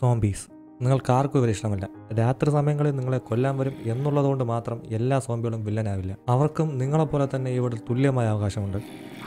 Zombies നിങ്ങൾക്ക് ആർക്കും ഇവരെ ഇഷ്ടമല്ല രാത്രി സമയങ്ങളിൽ നിങ്ങളെ കൊല്ലാൻ വരും എന്നുള്ളതുകൊണ്ട് മാത്രം എല്ലാ സോംബികളും വില്ലനാവില്ല അവർക്കും നിങ്ങളെപ്പോലെ തന്നെ ഇവിടെ തുല്യമായ അവകാശമുണ്ട്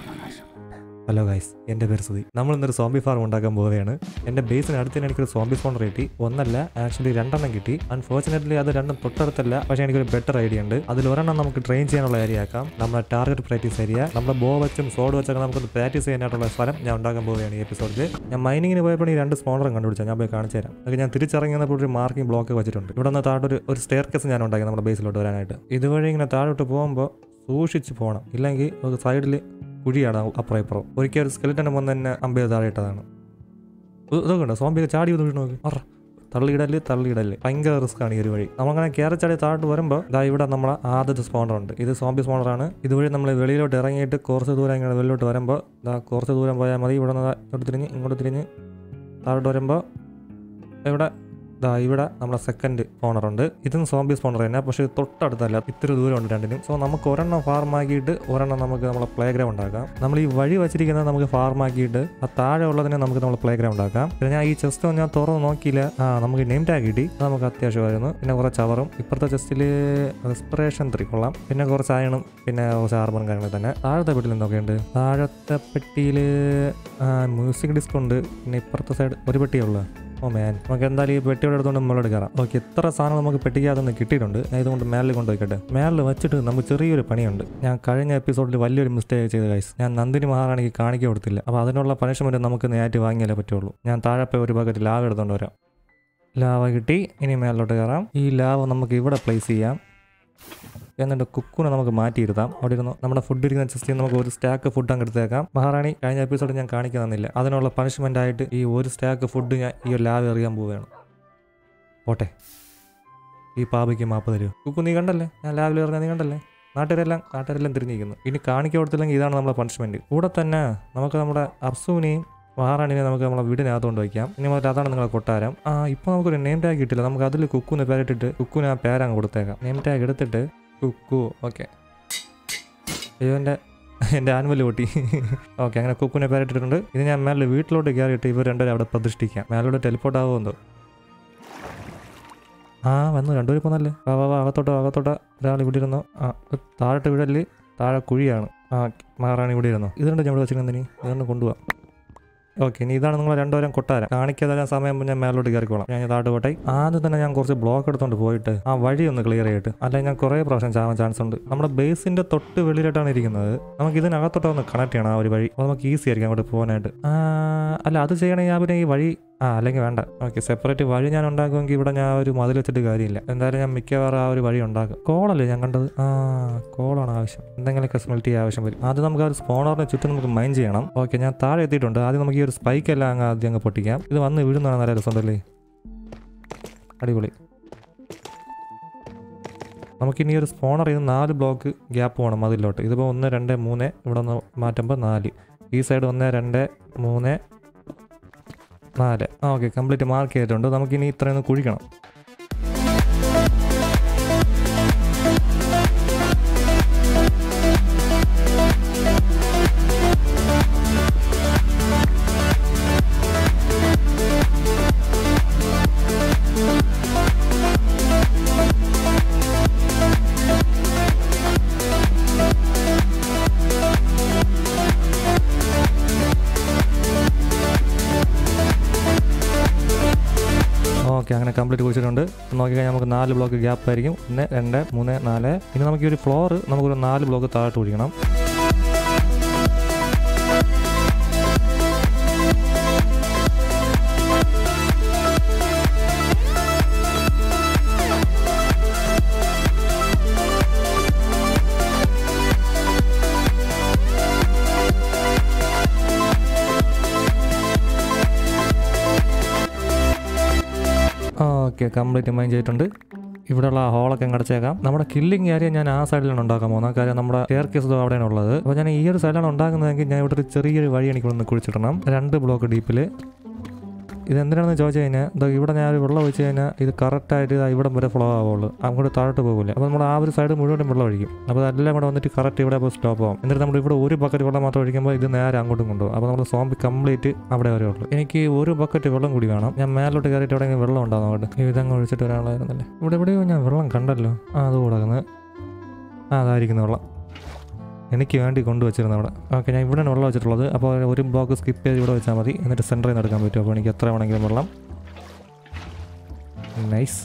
ഹലോ ഗൈസ് എൻ്റെ പേര് സുധി നമ്മൾ ഇന്നൊരു സോംബി ഫാർം ഉണ്ടാക്കാൻ പോവുകയാണ് എൻ്റെ ബേസിന് അടുത്ത് തന്നെ എനിക്കൊരു സോംബി സ്പോൺ കിട്ടി ഒന്നല്ല ആക്ച്വലി രണ്ടെണ്ണം കിട്ടി അൺഫോർച്ചുനേറ്റ്ലി അത് രണ്ടും തൊട്ടടുത്തല്ല പക്ഷേ എനിക്കൊരു ബെറ്റർ ഐഡിയ ഉണ്ട് അതിൽ ഒരെണ്ണം നമുക്ക് ട്രെയിൻ ചെയ്യാനുള്ള ഏരിയ ആക്കാം നമ്മുടെ ടാർഗറ്റ് പ്രാക്ടീസ് ഏരിയ നമ്മുടെ ബോ വെച്ചും സോഡ് വെച്ചൊക്കെ നമുക്കൊന്ന് പ്രാക്ടീസ് ചെയ്യാനായിട്ടുള്ള സ്ഥലം ഞാൻ ഉണ്ടാക്കാൻ പോവുകയാണ് ഈ എപ്പിസോഡിൽ ഞാൻ മൈനിങ്ങിന് പോയപ്പോൾ ഈ രണ്ട് സ്പോണറും കണ്ടുപിടിച്ചാൽ ഞാൻ പോയി കാണിച്ചു തരാം അത് ഞാൻ തിരിച്ചിറങ്ങിയപ്പോൾ ഒരു മാർക്കിംഗ് ബ്ലോക്ക് വെച്ചിട്ടുണ്ട് ഇവിടെ നിന്ന് താഴോട്ട് ഒരു സ്റ്റെയർ കേസ് ഞാൻ ഉണ്ടാക്കി നമ്മുടെ ബേസിലോട്ട് വരാനായിട്ട് ഇതുവഴി ഇങ്ങനെ താഴോട്ട് പോകുമ്പോൾ സൂക്ഷിച്ച് പോകണം ഇല്ലെങ്കിൽ ഒരു സൈഡിൽ കുഴിയാണ് അപ്പുറം ഇപ്പുറം ഒരിക്കൽ ഒരു സ്കെലിറ്റൻ്റെ വന്ന് തന്നെ അമ്പേ താഴെ ഇട്ടതാണ് ഇത് ഇതൊക്കെ ഉണ്ട് സോംബിയൊക്കെ ചാടി വന്ന് വീണ് നോക്കി അറ തള്ളിയിടല് തള്ളിയിടല് ഭയങ്കര റിസ്ക് ആണ് ഈ ഒരു വഴി നമ്മളങ്ങനെ കയറി ചാടി താഴോട്ട് വരുമ്പോൾ ഇതാ ഇവിടെ നമ്മളെ ആദ്യത്തെ സ്പോണർ ഉണ്ട് ഇത് സോംബി സ്പോണറാണ് ഇതുവഴി നമ്മൾ വെളിയിലോട്ട് ഇറങ്ങിയിട്ട് കുറച്ച് ദൂരം ഇങ്ങനെ വെളിയിലോട്ട് വരുമ്പോൾ ഇതാ കുറച്ച് ദൂരം പോയാൽ മതി ഇവിടെ നിന്ന് ഇങ്ങോട്ട് തിരിഞ്ഞ് ഇങ്ങോട്ട് തിരിഞ്ഞ് താഴോട്ട് വരുമ്പോൾ ഇവിടെ ദാ ഇവിടെ നമ്മുടെ സെക്കൻഡ് സ്പോണർ ഉണ്ട് ഇതും സോംബി സ്പോണർ തന്നെ പക്ഷേ ഇത് തൊട്ടടുത്തല്ല ഇത്തിരി ദൂരമുണ്ട് രണ്ടിനും സോ നമുക്ക് ഒരെണ്ണം farm ആക്കിയിട്ട് ഒരെണ്ണം നമുക്ക് നമ്മളെ പ്ലേ ഗ്രൗണ്ട് ആക്കാം നമ്മൾ ഈ വഴി വെച്ചിരിക്കുന്നത് നമുക്ക് farm ആക്കിയിട്ട് ആ താഴെ ഉള്ളതിനെ നമുക്ക് നമ്മൾ പ്ലേ ഗ്രൗണ്ട് ആക്കാം പിന്നെ ഞാൻ ഈ ചെസ്റ്റ് ഞാൻ തുറന്ന് നോക്കിയില്ല ആ നമുക്ക് നെയിം ടാഗ് കിട്ടി അത് നമുക്ക് അത്യാവശ്യമായിരുന്നു പിന്നെ കുറച്ച് ചവറും ഇപ്പുറത്തെ ചെസ്റ്റിൽ റെസ്പിറേഷൻ ത്രീ കൊള്ളാം പിന്നെ കുറച്ച് അയണും പിന്നെ കുറച്ച് ആർബറും കാര്യങ്ങൾ തന്നെ താഴത്തെ പെട്ടിയിൽ എന്തൊക്കെയുണ്ട് താഴത്തെ പെട്ടിയിൽ മ്യൂസിക് ഡിസ്ക് ഉണ്ട് പിന്നെ ഇപ്പുറത്തെ സൈഡ് ഒരു പെട്ടിയേ ഉള്ളൂ ഓ മാൻ നമുക്ക് എന്തായാലും ഈ പെട്ടിയോടെ എടുത്തുകൊണ്ട് മുകളിലോട്ട് കയറാം ഓക്കെ ഇത്ര സാധനം നമുക്ക് പെട്ടിക്കകത്ത് നിന്ന് കിട്ടിയിട്ടുണ്ട് ഞാൻ ഇതുകൊണ്ട് മേളിൽ കൊണ്ടുപോയിക്കട്ടെ മേളിൽ വെച്ചിട്ട് നമുക്ക് ചെറിയൊരു പണിയുണ്ട് ഞാൻ കഴിഞ്ഞ എപ്പിസോഡിൽ വലിയൊരു മിസ്റ്റേക്ക് ചെയ്ത ഗൈസ് ഞാൻ നന്ദിനി മഹാറാണിക്ക് കാണിക്ക കൊടുത്തില്ല അപ്പോൾ അതിനുള്ള പണിഷ്മെൻറ്റ് നമുക്ക് നേരിട്ട് വാങ്ങിയാലേ പറ്റുള്ളൂ ഞാൻ താഴെ പോയി ഒരു ബക്കറ്റ് ലാവ് എടുത്തുകൊണ്ട് വരാം ലാവ കിട്ടി ഇനി മേളിലോട്ട് കയറാം ഈ ലാവ് നമുക്ക് ഇവിടെ പ്ലേസ് ചെയ്യാം എന്നിട്ട് കുക്കുനെ നമുക്ക് മാറ്റിയിരുത്താം അവിടെ ഇരുന്ന് നമ്മുടെ ഫുഡ് ഇരിക്കുന്ന ചെസ്റ്റിൽ നമുക്ക് ഒരു സ്റ്റാക്ക് ഫുഡ് അങ്ങ് എടുത്തേക്കാം മഹാറാണി കഴിഞ്ഞ എപ്പിസോഡ് ഞാൻ കാണിക്കാൻ തന്നില്ല അതിനുള്ള പണിഷ്മെന്റ് ആയിട്ട് ഈ ഒരു സ്റ്റാക്ക് ഫുഡ് ഞാൻ ഈ ഒരു ലാവ് എറിയാൻ പോവുകയാണ് പോട്ടെ ഈ പാപയ്ക്ക് മാപ്പ് തരൂ കുക്കു നീ കണ്ടല്ലേ ഞാൻ ലാവിൽ എറിഞ്ഞ നീ കണ്ടല്ലേ നാട്ടുകാരെല്ലാം നാട്ടുകാരെല്ലാം തിരിഞ്ഞിരിക്കുന്നു ഇനി കാണിക്ക കൊടുത്തില്ലെങ്കിൽ ഇതാണ് നമ്മുടെ പണിഷ്മെന്റ് കൂടെ തന്നെ നമുക്ക് നമ്മുടെ അർസുവിനെയും മഹാറാണിനെ നമുക്ക് നമ്മളെ വീടിനകത്ത് കൊണ്ട് വയ്ക്കാം ഇനി മുതൽ അതാണ് നിങ്ങളെ കൊട്ടാരം ആ ഇപ്പോൾ നമുക്കൊരു നെയിം ടാഗ് കിട്ടില്ല നമുക്ക് അതിൽ കുക്കുന്ന് പേരിട്ടിട്ട് കുക്കുന് ആ പേരങ്ങ് കൊടുത്തേക്കാം നെയിം ടാഗ് എടുത്തിട്ട് കുക്കു ഓക്കെ അയ്യോ എൻ്റെ എൻ്റെ ആനുവൽ പൊട്ടി ഓക്കെ അങ്ങനെ കുക്കുനെ പേരിട്ടിട്ടുണ്ട് ഇത് ഞാൻ മേലെ വീട്ടിലോട്ട് കയറിയിട്ട് ഇവർ രണ്ടുപേരും അവിടെ പ്രതിഷ്ഠിക്കാം മേലോട്ട് ടെലിപ്പോർട്ട് ആവുമെന്തോ ആ വന്നു രണ്ടുപേരും പോന്നല്ലേ വാ വാ വാ അകത്തോട്ടോ അകത്തോട്ടോ ഒരാൾ ഇവിടെ ഇരുന്നു ആ ഇത് താഴോട്ട് വീടല് താഴെ കുഴിയാണ് ആ മഹാറാണി ഇവിടെ ഇരുന്നു ഇത് രണ്ട് ഞാൻ ഇവിടെ വെച്ചിരുന്നതിന് ഇതൊന്ന് കൊണ്ടുപോവാം ഓക്കെ ഇനി ഇതാണ് നിങ്ങൾ രണ്ടുപേരും കൊട്ടാരം കാണിക്കാതെ സമയം ഞാൻ മേലോട്ട് കയറിക്കോളാം ഞാൻ താഴോട്ട് പോട്ടെ ആദ്യം തന്നെ ഞാൻ കുറച്ച് ബ്ലോക്ക് എടുത്തോണ്ട് പോയിട്ട് ആ വഴി ഒന്ന് ക്ലിയർ ചെയ്തിട്ട് അല്ലെങ്കിൽ ഞാൻ കുറേ പ്രാവശ്യം ചാവാൻ ചാൻസ് ഉണ്ട് നമ്മുടെ ബേസിന്റെ തൊട്ട് വെളിയിലായിട്ടാണ് ഇരിക്കുന്നത് നമുക്ക് ഇതിനകത്തോട്ട് ഒന്ന് കണക്ട് ചെയ്യണം ആ ഒരു വഴി അപ്പോൾ നമുക്ക് ഈസി ആയിരിക്കും അങ്ങോട്ട് പോകാനായിട്ട് ആ, അല്ല അത് ചെയ്യണമെങ്കിൽ ഞാൻ പിന്നെ ഈ വഴി ആ അല്ലെങ്കിൽ വേണ്ട ഓക്കെ സെപ്പറേറ്റ് വഴി ഞാൻ ഉണ്ടാക്കുമെങ്കിൽ ഇവിടെ ഞാൻ ഒരു മതിൽ വെച്ചിട്ട് കാര്യമില്ല എന്തായാലും ഞാൻ മിക്കവാറും ആ ഒരു വഴി ഉണ്ടാക്കും കോളല്ലേ ഞാൻ കണ്ടത് ആ കോളാണ് ആവശ്യം എന്തെങ്കിലുമൊക്കെ സ്മെൽറ്റ് ചെയ്യാൻ ആവശ്യം വരും ആദ്യം നമുക്ക് ആ ഒരു സ്പോണറിനെ ചുറ്റും നമുക്ക് മൈൻ ചെയ്യണം ഓക്കെ ഞാൻ താഴെ എത്തിയിട്ടുണ്ട് ആദ്യം നമുക്ക് ഈ ഒരു സ്പൈക്ക് എല്ലാം അങ്ങ് ആദ്യം അങ്ങ് പൊട്ടിക്കാം ഇത് വന്ന് വീഴുന്നതാണ് നല്ല രസമുണ്ടല്ലേ അടിപൊളി നമുക്കിനി ഒരു സ്പോണർ ഇത് നാല് ബ്ലോക്ക് ഗ്യാപ്പ് വേണം അതിലോട്ട് ഇതിപ്പോൾ ഒന്ന് രണ്ട് മൂന്ന് ഇവിടെ ഒന്ന് മാറ്റുമ്പോൾ നാല് ഈ സൈഡ് ഒന്ന് രണ്ട് മൂന്ന് നാല് ആ ഓക്കെ കംപ്ലീറ്റ് മാർക്ക് ചെയ്തിട്ടുണ്ട് നമുക്കിനി ഇത്രയൊന്ന് കുഴിക്കണം ഓക്കെ അങ്ങനെ കംപ്ലീറ്റ് കുഴിച്ചിട്ടുണ്ട് നോക്കിക്കഴിഞ്ഞാൽ നമുക്ക് നാല് ബ്ലോക്ക് ഗ്യാപ്പ് ആയിരിക്കും ഒന്ന് രണ്ട് മൂന്ന് നാല് ഇനി നമുക്ക് ഈ ഒരു ഫ്ലോർ നമുക്കൊരു നാല് ബ്ലോക്ക് താഴോട്ട് കുഴിക്കണം ഓക്കെ കംപ്ലീറ്റ് മൈൻ ചെയ്തിട്ടുണ്ട് ഇവിടെയുള്ള ആ ഹോളൊക്കെ അങ്ങ് അടച്ചേക്കാം നമ്മുടെ കില്ലിംഗ് ഏരിയ ഞാൻ ആ സൈഡിലാണ് ഉണ്ടാക്കാൻ പോകുന്നത് കാര്യം നമ്മുടെ എയർ കേസ് അവിടെയാണ് ഉള്ളത് അപ്പോൾ ഞാൻ ഈ ഒരു സൈഡിലാണ് ഉണ്ടാക്കുന്നതെങ്കിൽ ഞാൻ ഇവിടെ ഒരു ചെറിയൊരു വഴി എനിക്ക് ഒന്ന് കുഴിച്ചിടണം രണ്ട് ബ്ലോക്ക് ഡീപ്പിൽ ഇത് എന്തിനാണെന്ന് ചോദിച്ചു കഴിഞ്ഞാൽ ഇതാ ഇവിടെ ഞാൻ ഒരു വെള്ളം ഒഴിച്ച് കഴിഞ്ഞാൽ ഇത് കറക്റ്റായിട്ട് ഇതാ ഇവിടം വരെ ഫ്ലോ ആവുള്ളൂ അങ്ങോട്ട് താഴോട്ട് പോകില്ല അപ്പോൾ നമ്മൾ ആ ഒരു സൈഡ് മുഴുവനും വെള്ളം ഒഴിക്കും അപ്പോൾ അതെല്ലാം കൂടെ വന്നിട്ട് കറക്റ്റ് ഇവിടെ പോയി സ്റ്റോപ്പ് ആവും എന്നിട്ട് നമ്മൾ ഇവിടെ ഒരു ബക്കറ്റ് വെള്ളം മാത്രം ഒഴിക്കുമ്പോൾ ഇത് നേരെ അങ്ങോട്ടും കൊണ്ടുപോകും അപ്പോൾ നമ്മൾ സോംബി കംപ്ലീറ്റ് അവിടെ വരെ ഉള്ളൂ എനിക്ക് ഒരു ബക്കറ്റ് വെള്ളം കൂടി വേണം ഞാൻ മേലോട്ട് കയറിയിട്ട് എവിടെയെങ്കിലും വെള്ളം ഉണ്ടാകും അങ്ങോട്ട് ഇതങ്ങ് ഒഴിച്ചിട്ട് ഒരാളായിരുന്നല്ലേ ഇവിടെ എവിടെയോ ഞാൻ വെള്ളം കണ്ടല്ലോ ആ അത് കൊടുക്കുന്നത് ആ അതായിരിക്കുന്ന വെള്ളം എനിക്ക് വേണ്ടി കൊണ്ടുവച്ചിരുന്നു അവിടെ ഓക്കെ ഞാൻ ഇവിടെയാണ് വെള്ളം വെച്ചിട്ടുള്ളത് അപ്പോൾ ഒരു ബ്ലോക്ക് സ്കിപ്പ് ചെയ്ത് ഇവിടെ വെച്ചാൽ മതി എന്നിട്ട് സെൻറ്ററിൽ നിന്ന് എടുക്കാൻ പറ്റും അപ്പോൾ എനിക്ക് എത്ര വേണമെങ്കിലും വെള്ളം നൈസ്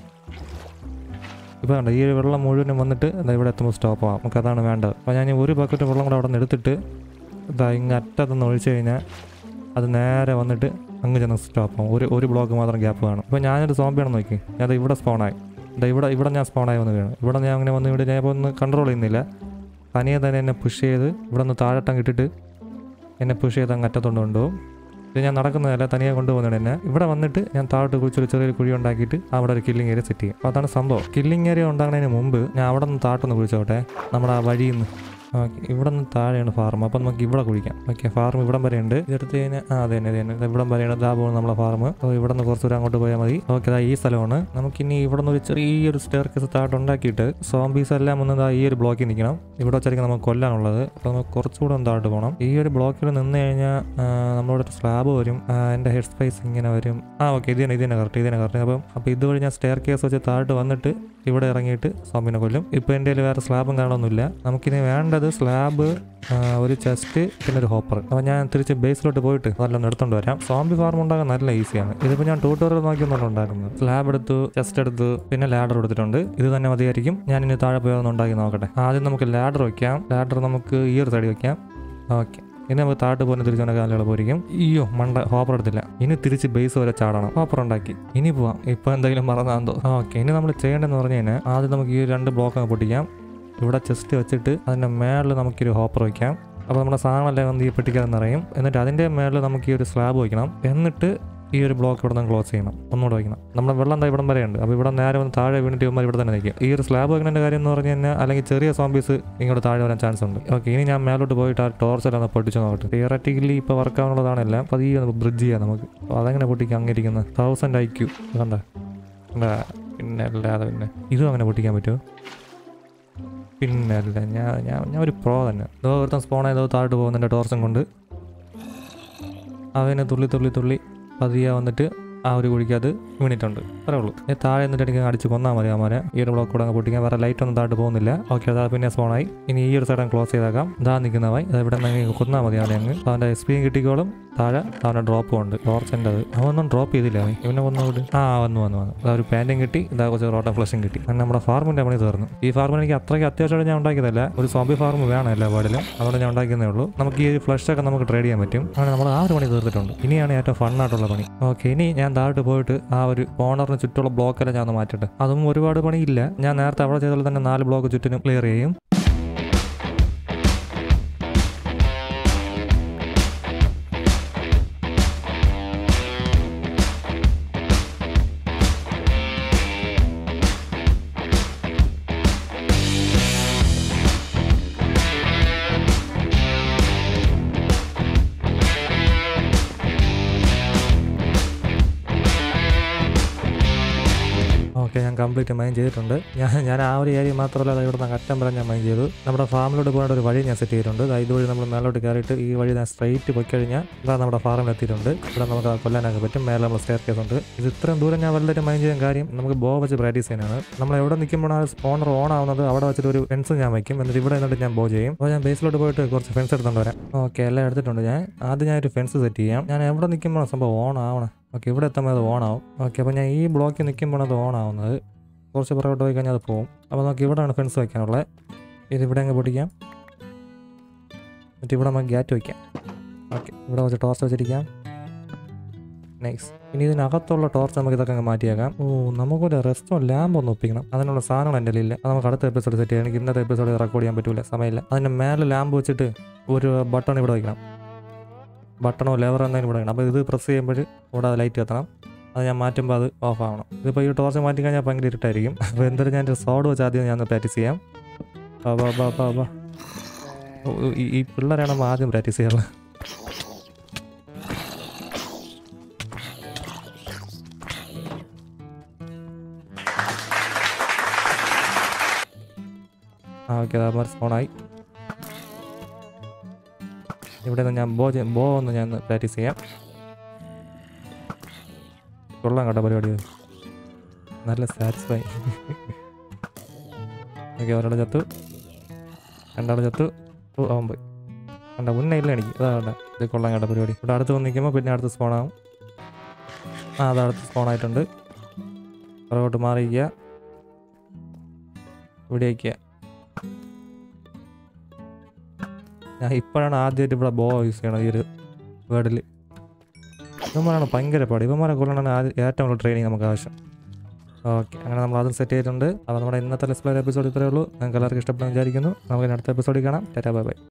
ഇപ്പോൾ കണ്ടോ ഈ ഒരു വെള്ളം മുഴുവനും വന്നിട്ട് ദാ ഇവിടെ എത്തുമ്പോൾ സ്റ്റോപ്പ് ആവാം നമുക്ക് അതാണ് വേണ്ടത് അപ്പോൾ ഞാൻ ഈ ഒരു ബക്കറ്റ് വെള്ളം കൂടെ അവിടെ നിന്ന് എടുത്തിട്ട് ഇതാ ഇങ്ങ് അറ്റത്തുനിന്ന് ഒഴിച്ച് കഴിഞ്ഞാൽ അത് നേരെ വന്നിട്ട് അങ്ങ് ചെന്ന് സ്റ്റോപ്പ് ആവും ഒരു ഒരു ബ്ലോക്ക് മാത്രം ഗ്യാപ്പ് കാണും ഇപ്പോൾ ഞാനൊരു സോംബിയാണെന്ന് നോക്കി ഞാൻ ദാ ഇവിടെ സ്പോണായി ദാ ഇവിടെ ഇവിടെ ഞാൻ സ്പോണായി വന്ന് വീണു ഇവിടെ ഞാൻ അങ്ങനെ വന്ന് ഇവിടെ ഞാൻ ഇപ്പോൾ ഒന്ന് കൺട്രോൾ ചെയ്യുന്നില്ല തനിയെ തന്നെ എന്നെ പുഷ് ചെയ്ത് ഇവിടെ നിന്ന് താഴട്ടം ഇട്ടിട്ട് എന്നെ പുഷ് ചെയ്ത് അങ്ങ് അറ്റത്തോണ്ട് കൊണ്ടുപോകും ഇത് ഞാൻ നടക്കുന്നതല്ല തനിയെ കൊണ്ടുപോകുന്നതാണ് എന്നെ ഇവിടെ വന്നിട്ട് ഞാൻ താഴോട്ട് കുഴിച്ചൊരു ചെറിയൊരു കുഴി ഉണ്ടാക്കിയിട്ട് അവിടെ ഒരു കില്ലിംഗ് ഏരിയ സെറ്റ് ചെയ്യും അപ്പോൾ അതാണ് സംഭവം കില്ലിംഗ് ഏരിയ ഉണ്ടാകുന്നതിന് മുമ്പ് ഞാൻ അവിടെ നിന്ന് താഴത്തൊന്ന് കുഴിച്ചോട്ടെ നമ്മുടെ ആ വഴിയിൽ നിന്ന് ഓക്കെ ഇവിടെ നിന്ന് താഴെയാണ് ഫാർം അപ്പോൾ നമുക്ക് ഇവിടെ കുഴിക്കാം ഓക്കെ ഫാർം ഇവിടം വരെ ഉണ്ട് ഇതെടുത്ത് കഴിഞ്ഞാൽ ആ അതെ തന്നെ അതെ തന്നെ ഇവിടം വരെയാണ് ഇതാ പോകുന്നത് നമ്മളെ ഫാർം അപ്പോൾ ഇവിടെ നിന്ന് കുറച്ച് ദൂരം അങ്ങോട്ട് പോയാൽ മതി ഓക്കെ അതാ ഈ സ്ഥലമാണ് നമുക്കിനി ഇവിടെ നിന്ന് ഒരു ചെറിയൊരു സ്റ്റെയർ കേസ് താഴോട്ട് ഉണ്ടാക്കിയിട്ട് സോംബീസ് എല്ലാം ഒന്ന് ദാ ഈ ഒരു ബ്ലോക്കിൽ നിൽക്കണം ഇവിടെ വെച്ചായിരിക്കും നമുക്ക് കൊല്ലാനുള്ളത് അപ്പോൾ നമുക്ക് കുറച്ചുകൂടെ ഒന്ന് താഴോട്ട് പോകണം ഈ ഒരു ബ്ലോക്കിൽ നിന്ന് കഴിഞ്ഞാൽ നമ്മളോട് ഒരു സ്ലാബ് വരും ആ, എൻ്റെ ഹെഡ് സ്പേസ് ഇങ്ങനെ വരും ആ ഓക്കെ ഇത് തന്നെ ഇത് തന്നെ കറക്റ്റ് ഇത് തന്നെ കറക്റ്റ് അപ്പം അപ്പോൾ ഇതുവഴി ഞാൻ സ്റ്റെയർ കേസ് വെച്ച് താഴോട്ട് വന്നിട്ട് ഇവിടെ ഇറങ്ങിയിട്ട് സോംബിനെ കൊല്ലും ഇപ്പോൾ എൻ്റെ കയ്യിൽ വേറെ സ്ലാബും കാണുമൊന്നുമില്ല നമുക്കിനി വേണ്ടത് സ്ലാബ് ഒരു ചെസ്റ്റ് പിന്നെ ഒരു ഹോപ്പർ അപ്പോൾ ഞാൻ തിരിച്ച് ബേസിലോട്ട് പോയിട്ട് അതെല്ലാം എടുത്തോണ്ട് വരാം സോംബി ഫാർം ഉണ്ടാക്കാൻ നല്ല ഈസിയാണ് ഇതിപ്പോൾ ഞാൻ ട്യൂട്ടോറിയൽ നോക്കിയൊന്നും ഉണ്ടാക്കുന്നത് സ്ലാബ് എടുത്തു ചെസ്റ്റ് എടുത്തു പിന്നെ ലാഡർ എടുത്തിട്ടുണ്ട് ഇത് തന്നെ മതിയായിരിക്കും ഞാൻ ഇനി താഴെ പോയി ഒന്ന് ഉണ്ടാക്കി നോക്കട്ടെ ആദ്യം നമുക്ക് ലാഡർ വയ്ക്കാം ലാഡർ നമുക്ക് ഈ ഒരു സൈഡ് വയ്ക്കാം ഓക്കെ ഇനി നമുക്ക് താഴോട്ട് പോകുന്ന തിരിച്ചുകൊണ്ട് കാലുകൾ പോയിരിക്കും അയ്യോ മണ്ട ഹോപ്പർ എടുത്തില്ല ഇനി തിരിച്ച് ബേസ് വരെ ചാടണം ഹോപ്പർ ഉണ്ടാക്കി ഇനി പോവാം ഇപ്പൊ എന്തെങ്കിലും മറന്നാന്തോ ഓക്കെ ഇനി നമ്മൾ ചെയ്യേണ്ടതെന്ന് പറഞ്ഞു കഴിഞ്ഞാൽ ആദ്യം നമുക്ക് ഈ രണ്ട് ബ്ലോക്ക് അങ്ങ് പൊട്ടിക്കാം ഇവിടെ ചെസ്റ്റ് വെച്ചിട്ട് അതിൻ്റെ മേളിൽ നമുക്കൊരു ഹോപ്പർ വയ്ക്കാം അപ്പോൾ നമ്മുടെ സാധനമെല്ലാം വന്ന് ഈ പെട്ടിക്കകത്ത് നിറയും എന്നിട്ട് അതിൻ്റെ മേളിൽ നമുക്ക് ഈ ഒരു സ്ലാബ് വയ്ക്കണം എന്നിട്ട് ഈ ഒരു ബ്ലോക്ക് ഇവിടെ നിന്ന് ക്ലോസ് ചെയ്യണം ഒന്നുകൂടെ വയ്ക്കണം നമ്മുടെ വെള്ളം എന്താ ഇവിടം വരെ ഉണ്ട് അപ്പോൾ ഇവിടെ നേരെ വന്ന് താഴെ വീണിട്ട് ഇവന്മാർ ഇവിടെ തന്നെ നിൽക്കും ഈ ഒരു സ്ലാബ് വയ്ക്കുന്നതിൻ്റെ കാര്യം എന്ന് പറഞ്ഞു കഴിഞ്ഞാൽ അല്ലെങ്കിൽ ചെറിയ സോംബീസ് ഇങ്ങോട്ട് താഴെ വരാൻ ചാൻസ് ഉണ്ട് ഓക്കെ ഇനി ഞാൻ മേലോട്ട് പോയിട്ട് ആ ടോർച്ച് എല്ലാം ഒന്ന് പൊട്ടിച്ച് നോക്കട്ടെ തിയററ്റിക്കലി ഇപ്പോൾ വർക്ക് ആവുന്നതാണെല്ലാം അപ്പോൾ ഈ ബ്രിഡ്ജ് ചെയ്യാം നമുക്ക് അപ്പോൾ അതെങ്ങനെ പൊട്ടിക്കാം അങ്ങനെ ഇരിക്കുന്നത് തൗസൻഡ് ഐ ക്യൂ കണ്ട കണ്ടാ? പിന്നെ അല്ലാതെ പിന്നെ ഇതും അങ്ങനെ പൊട്ടിക്കാൻ പറ്റുമോ പിന്നെ അല്ല ഞാൻ ഞാൻ ഞാൻ ഒരു പ്രോ തന്നെ ഇതോ ഒരുത്തൻ സ്പോൺ ചെയ്തോ താഴോട്ട് പോകുന്നുണ്ട് ടോർച്ചും കൊണ്ട് അവന് തുള്ളി തുള്ളി തുള്ളി പതിയെ വന്നിട്ട് ആ ഒരു കുഴിക്കകത്ത് വീണിട്ടുണ്ട് അത്രേ ഉള്ളൂ ഇനി താഴെ നിന്നിട്ട് എനിക്ക് അടിച്ച് കൊന്നാൽ മതി അവന്മാരെ ഈ ഒരു ബ്ലോക്ക് കൂടെ അങ്ങ് പൊട്ടിക്കാൻ വേറെ ലൈറ്റ് ഒന്നും താഴോട്ട് പോകുന്നില്ല ഓക്കെ അതാ പിന്നെ സ്പോണായി ഇനി ഈ ഒരു സൈഡ് ക്ലോസ് ചെയ്തേക്കാം ഇതാ നിൽക്കുന്നവായി അത് ഇവിടെ നിന്ന് കൊന്നാൽ മതി അവനെ അങ്ങ് അവൻ്റെ എസ് പിയും കിട്ടിക്കോളും താഴെ അവൻ്റെ ഡ്രോപ്പും ഉണ്ട് ടോർച്ചിൻ്റെ അത് അവനൊന്നും ഡ്രോപ്പ് ചെയ്തില്ല അവൻ ഇവനെ വന്നോട് ആ വന്നു വന്നു വന്നു ഇതാ ഒരു പാൻറ്റും കിട്ടി ഇതാ കുറച്ച് റോട്ട ഫ്ലഷും കിട്ടി അങ്ങനെ നമ്മുടെ ഫാർമിൻ്റെ പണി തീർന്നു ഈ ഫാർമിന് എനിക്ക് അത്രയ്ക്ക് അത്യാവശ്യമായിട്ട് ഞാൻ ഉണ്ടാക്കിയതല്ല ഒരു സോംബി ഫാർം വേണം എല്ലാ പാടിലും അതുകൊണ്ട് ഞാൻ ഉണ്ടാക്കുന്നേ ഉള്ളൂ നമുക്ക് ഈ ഒരു ഫ്ലഷ് ഒക്കെ നമുക്ക് ട്രേഡ് ചെയ്യാൻ പറ്റും അങ്ങനെ നമ്മൾ ആ ഒരു പണി തീർത്തിട്ടുണ്ട് ഇനിയാണ് ഏറ്റവും ഫണ്ണായിട്ടുള്ള പണി ഓക്കെ ഇനി ഞാൻ താഴോട്ട് പോയിട്ട് ആ ഒരു കോർണറിന് ചുറ്റുള്ള ബ്ലോക്കെല്ലാം ഞാൻ ഒന്ന് മാറ്റട്ടെ അതും ഒരുപാട് പണിയില്ല ഞാൻ നേരത്തെ അവിടെ ചെയ്ത പോലെ തന്നെ നാല് ബ്ലോക്ക് ചുറ്റിനും ക്ലിയർ ചെയ്യും ഓക്കെ ഞാൻ കംപ്ലീറ്റ് മൈൻ ചെയ്തിട്ടുണ്ട് ഞാൻ ഞാൻ ആ ഒരു ഏരിയ മാത്രമല്ല അത് ഇവിടുന്ന് അറ്റം വരെ ഞാൻ മൈൻ ചെയ്തു നമ്മുടെ ഫാമിലോട്ട് പോകേണ്ട ഒരു വഴി ഞാൻ സെറ്റ് ചെയ്തിട്ടുണ്ട് ദാ ഇതുവഴി നമ്മൾ മേലോട്ട് കയറിയിട്ട് ഈ വഴി ഞാൻ സ്ട്രൈറ്റ് പോയി കഴിഞ്ഞാൽ ഇതാ നമ്മുടെ ഫാമിൽ എത്തിയിട്ടുണ്ട് ഇവിടെ നമുക്ക് ആ കൊല്ലാനൊക്കെ പറ്റും മേലെ നമ്മൾ സ്റ്റെയർ കേസ് ഉണ്ട് ഇത് ഇത്രയും ദൂരം ഞാൻ വലുതായിട്ട് മൈൻ ചെയ്യാൻ കാര്യം നമുക്ക് ബോ വെച്ച് പ്രാക്ടീസ് ചെയ്യാനാണ് നമ്മൾ എവിടെ നിൽക്കുമ്പോൾ ആ സ്പോണർ ഓൺ ആവുന്നത് അവിടെ വെച്ചിട്ട് ഒരു ഫെൻസ് ഞാൻ വയ്ക്കും എന്നിട്ട് ഇവിടെ നിന്നിട്ട് ഞാൻ ബോ ചെയ്യും അപ്പോൾ ഞാൻ ബേസിലോട്ട് പോയിട്ട് കുറച്ച് ഫെൻസ് എടുത്തുകൊണ്ട് വരാം ഓക്കെ എല്ലാം എടുത്തിട്ടുണ്ട് ഞാൻ ആദ്യം ഞാൻ ഒരു ഫെൻസ് സെറ്റ് ചെയ്യാം ഞാൻ എവിടെ നിൽക്കുമ്പോൾ സംഭവം ഓൺ ആവണം ഓക്കെ ഇവിടെ എത്തുമ്പോൾ അത് ഓൺ ആവും ഓക്കെ അപ്പോൾ ഞാൻ ഈ ബ്ലോക്കിൽ നിൽക്കുമ്പോൾ അത് ഓൺ ആവുന്നത് കുറച്ച് പുറകോട്ട് പോയി കഴിഞ്ഞാൽ അത് പോകും അപ്പോൾ നമുക്ക് ഇവിടെയാണ് ഫെൻസ് വയ്ക്കാനുള്ളത് ഇത് ഇവിടെ അങ്ങ് പൊട്ടിക്കാം എന്നിട്ട് ഇവിടെ നമുക്ക് ഗ്യാറ്റ് വയ്ക്കാം ഓക്കെ ഇവിടെ വെച്ച് ടോർച്ച് വെച്ചിരിക്കാം നൈസ് ഇനി ഇതിനകത്തുള്ള ടോർച്ച് നമുക്ക് ഇതൊക്കെ അങ്ങ് മാറ്റിയേക്കാം ഓ നമുക്കൊരു റെസ്റ്റോ ലാമ്പ് ഒന്ന് ഒപ്പിക്കണം അതിനുള്ള സാധനങ്ങൾ എൻ്റെ ഇല്ല അത് നമുക്ക് അടുത്ത എപ്പിസോഡ് സെറ്റ് ചെയ്യാം എനിക്ക് ഇന്നത്തെ എപ്പിസോഡ് റെക്കോർഡ് ചെയ്യാൻ പറ്റൂല സമയമില്ല അതിൻ്റെ മേലെ ലാമ്പ് വെച്ചിട്ട് ഒരു ബട്ടൺ ഇവിടെ വയ്ക്കണം ബട്ടണോ ലെവറോ എന്തെങ്കിലും ഇവിടെ വേണം അപ്പോൾ ഇത് പ്രസ് ചെയ്യുമ്പോൾ ഇവിടെ ലൈറ്റ് കത്തണം അത് ഞാൻ മാറ്റുമ്പോൾ അത് ഓഫ് ആവണം ഇതിപ്പോൾ ഈ ടോർച്ച് മാറ്റി കഴിഞ്ഞാൽ ഭയങ്കര ഇരുട്ടായിരിക്കും അപ്പോൾ എന്തായാലും ഞാൻ സോഡ് വെച്ച് ആദ്യം ഞാൻ പ്രാക്ടീസ് ചെയ്യാം ബാ ബാ ബാ ബാ ബാ ഓ, ഈ ഈ പിള്ളേരാണ് നമ്മൾ ആദ്യം പ്രാക്ടീസ് ചെയ്യാറുള്ളത് ആ ഓക്കെ അതാ സ്പോണായി ഇവിടെ നിന്ന് ഞാൻ ബോ ചെയ്യ- ബോ ഒന്ന് ഞാൻ പ്രാക്ടീസ് ചെയ്യാം കൊള്ളാം കേട്ടോ പരിപാടി നല്ല സാറ്റിസ്ഫൈ ഓക്കെ ഒരാളെ ചത്തു രണ്ടാളെ ചത്തു ഓ അവൻ പോയി കണ്ട മുന്നേ ഇല്ല എനിക്ക് അതാ കണ്ട ഇത് കൊള്ളാം കേട്ടോ പരിപാടി ഇവിടെ അടുത്ത് വന്ന് നിൽക്കുമ്പോൾ പിന്നെ അടുത്ത് സ്പോൺ ആവും ആ അത് അടുത്ത് സ്പോൺ ആയിട്ടുണ്ട് പുറകോട്ട് മാറിയിരിക്കുക ഇവിടെ വയ്ക്കുക ഞാൻ ഇപ്പോഴാണ് ആദ്യമായിട്ട് ഇവിടെ ബോ യൂസ് ചെയ്യണത് ഈ ഒരു വേർഡിൽ ഇവന്മാരാണ് ഭയങ്കര പാട് ഇവന്മാരെ കൊള്ളണ ആദ്യം ഏറ്റവും കൂടുതൽ ട്രെയിനിങ് നമുക്ക് ആവശ്യം ഓക്കെ അങ്ങനെ നമ്മൾ അതും സെറ്റ് ചെയ്തിട്ടുണ്ട് അപ്പോൾ നമ്മുടെ ഇന്നത്തെ ലെസ്പ്ലർ എപ്പിസോഡ് ഇത്രയേ ഉള്ളൂ നിങ്ങൾക്ക് എല്ലാവർക്കും ഇഷ്ടപ്പെടുന്ന വിചാരിക്കുന്നു നമുക്ക് ഇനി അടുത്ത എപ്പിസോഡിൽ കാണാം ടാറ്റാ ബൈ ബൈ